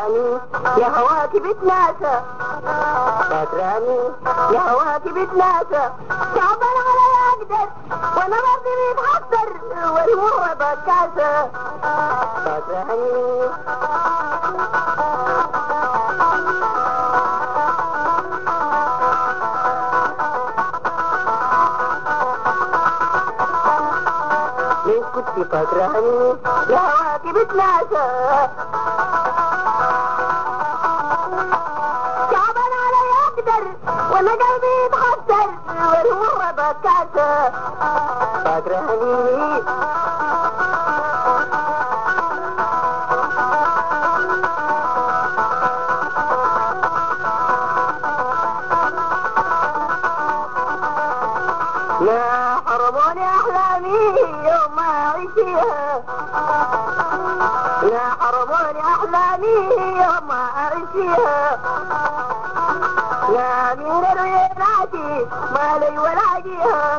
فاكراني يا هواكي بتناسى فاكراني يا هواكي بتناسى تعبان على اقدر وانا ربي بيتحسر والمرة بكاسة فاكراني ليش كنت فاكراني يا هواكي بتناسى تعبان علي اقدر وانا قلبي يتحسر والمرة بكاسة فاكراني يا حرموني احلامي يوم ما اعيشها يا حرموني احلامي يوم ما اعيشها يا مين الويناتي ما لي ولا جيها